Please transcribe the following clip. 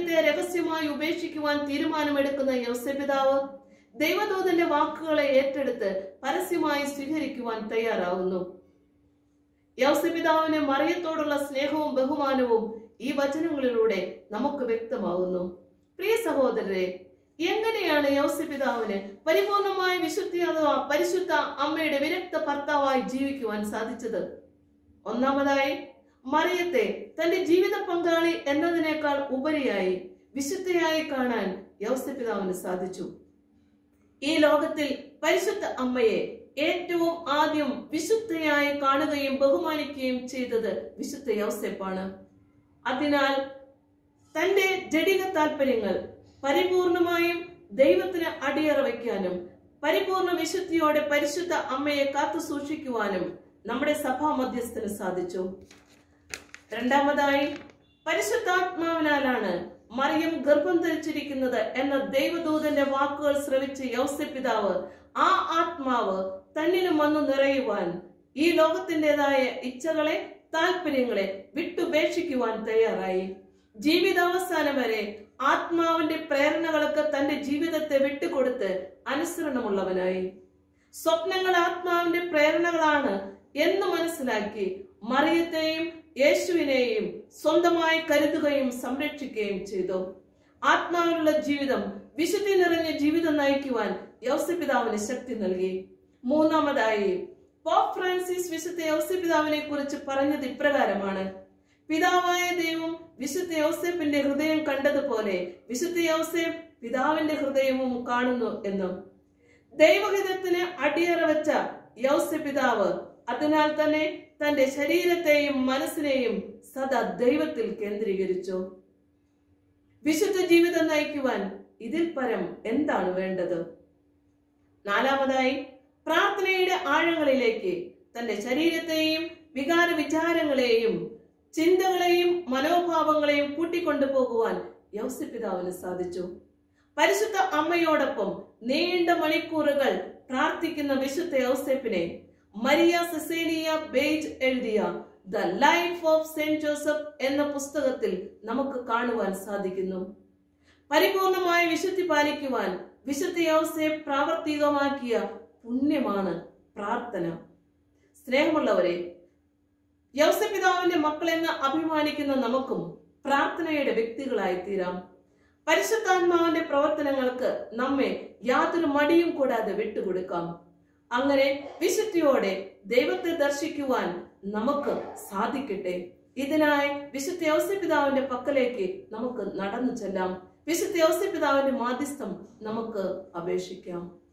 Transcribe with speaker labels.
Speaker 1: മറിയത്തെ രഹസ്യമായി ഉപേക്ഷിക്കുവാൻ തീരുമാനമെടുക്കുന്ന യൗസപിതാവ് ദൈവദൂതന്റെ വാക്കുകളെ ഏറ്റെടുത്ത് പരസ്യമായി സ്വീകരിക്കുവാൻ തയ്യാറാവുന്നു യൗസപിതാവിന് മറിയത്തോടുള്ള സ്നേഹവും ബഹുമാനവും ഈ വചനങ്ങളിലൂടെ നമുക്ക് വ്യക്തമാകുന്നു പ്രിയ സഹോദരരെ എങ്ങനെയാണ് യൗസപിതാവിന് പരിപൂർണമായ വിശുദ്ധി അഥവാ പരിശുദ്ധ അമ്മയുടെ വിരക്ത ഭർത്താവായി ജീവിക്കുവാൻ സാധിച്ചത് ഒന്നാമതായി മറിയത്തെ തന്റെ ജീവിത പങ്കാളി എന്നതിനേക്കാൾ ഉപരിയായി വിശുദ്ധയായി കാണാൻ യൗസപിതാവിന് സാധിച്ചു ഈ ലോകത്തിൽ പരിശുദ്ധ അമ്മയെ ഏറ്റവും ആദ്യം വിശുദ്ധയായി കാണുകയും ബഹുമാനിക്കുകയും ചെയ്തത് വിശുദ്ധ യൗസെപ്പാണ് അതിനാൽ തന്റെ ജഡിക താല്പര്യങ്ങൾ പരിപൂർണമായും ദൈവത്തിന് അടിയറ വയ്ക്കാനും പരിപൂർണ വിശുദ്ധിയോടെ പരിശുദ്ധ അമ്മയെ കാത്തു സൂക്ഷിക്കുവാനും നമ്മുടെ സഭാ മധ്യസ്ഥന് സാധിച്ചു രണ്ടാമതായി പരിശുദ്ധാത്മാവിനാലാണ് മറിയം ഗർഭം ധരിച്ചിരിക്കുന്നത് എന്ന ദൈവദൂതന്റെ വാക്കുകൾ ശ്രവിച്ച് യൗസപിതാവ് ആ ആത്മാവ് തന്നിലും വന്നു നിറയുവാൻ ഈ ലോകത്തിൻ്റെതായ ഇച്ഛകളെ താല്പര്യങ്ങളെ വിട്ടുപേക്ഷിക്കുവാൻ തയ്യാറായി ജീവിതാവസാനം വരെ ആത്മാവിന്റെ പ്രേരണകൾക്ക് തന്റെ ജീവിതത്തെ വിട്ടുകൊടുത്ത് അനുസരണമുള്ളവനായി സ്വപ്നങ്ങൾ ആത്മാവിന്റെ പ്രേരണകളാണ് എന്ന് മനസ്സിലാക്കി മറിയത്തെയും യേശുവിനെയും സ്വന്തമായി കരുതുകയും സംരക്ഷിക്കുകയും ചെയ്തു ആത്മാവിലുള്ള ജീവിതം വിശുദ്ധി നിറഞ്ഞ ജീവിതം നയിക്കുവാൻ യൗസപിതാവിന് ശക്തി നൽകി മൂന്നാമതായി പോപ്പ് ഫ്രാൻസിസ് വിശുദ്ധ യൗസപിതാവിനെ കുറിച്ച് പറഞ്ഞത് ഇപ്രകാരമാണ് പിതാവായ ദൈവം വിശുദ്ധ യൗസേപ്പിന്റെ ഹൃദയം കണ്ടതുപോലെ വിശുദ്ധ യൗസേപ്പ് പിതാവിന്റെ ഹൃദയവും കാണുന്നു എന്നും ദൈവഹിതത്തിന് അടിയറ വെച്ച യൗസ പിതാവ് അതിനാൽ തന്നെ തന്റെ ശരീരത്തെയും മനസ്സിനെയും സദാ ദൈവത്തിൽ കേന്ദ്രീകരിച്ചു വിശുദ്ധ ജീവിതം നയിക്കുവാൻ ഇതിൽ പരം എന്താണ് വേണ്ടത് നാലാമതായി പ്രാർത്ഥനയുടെ ആഴങ്ങളിലേക്ക് തന്റെ ശരീരത്തെയും വികാര വിചാരങ്ങളെയും ചിന്തകളെയും മനോഭാവങ്ങളെയും കൂട്ടിക്കൊണ്ടുപോകുവാൻ യൗസപിതാവിന് സാധിച്ചു പരിശുദ്ധ അമ്മയോടൊപ്പം നീണ്ട മണിക്കൂറുകൾ പ്രാർത്ഥിക്കുന്ന വിശുദ്ധ യൗസേപ്പിനെ മരിയ സെസേലിയ ബേജ് എഴുതിയ the life of Saint Joseph എന്ന പുസ്തകത്തിൽ നമുക്ക് കാണുവാൻ സാധിക്കുന്നു പരിപൂർണമായ വിശുദ്ധി പാലിക്കുവാൻ വിശുദ്ധ യൗസേപ്പ് പ്രാവർത്തികമാക്കിയ പുണ്യമാണ് പ്രാർത്ഥന സ്നേഹമുള്ളവരെ യൗസപിതാവിന്റെ മക്കളെന്ന് അഭിമാനിക്കുന്ന നമുക്കും പ്രാർത്ഥനയുടെ വ്യക്തികളായി തീരാം പരിശുദ്ധാത്മാവിന്റെ പ്രവർത്തനങ്ങൾക്ക് നമ്മെ യാതൊരു മടിയും കൂടാതെ വിട്ടുകൊടുക്കാം അങ്ങനെ വിശുദ്ധിയോടെ ദൈവത്തെ ദർശിക്കുവാൻ നമുക്ക് സാധിക്കട്ടെ ഇതിനായി വിശുദ്ധ ഔസ്യപിതാവിന്റെ പക്കലേക്ക് നമുക്ക് നടന്നു ചെല്ലാം വിശുദ്ധ ഔസ്യപിതാവിന്റെ മാധ്യസ്ഥം നമുക്ക് അപേക്ഷിക്കാം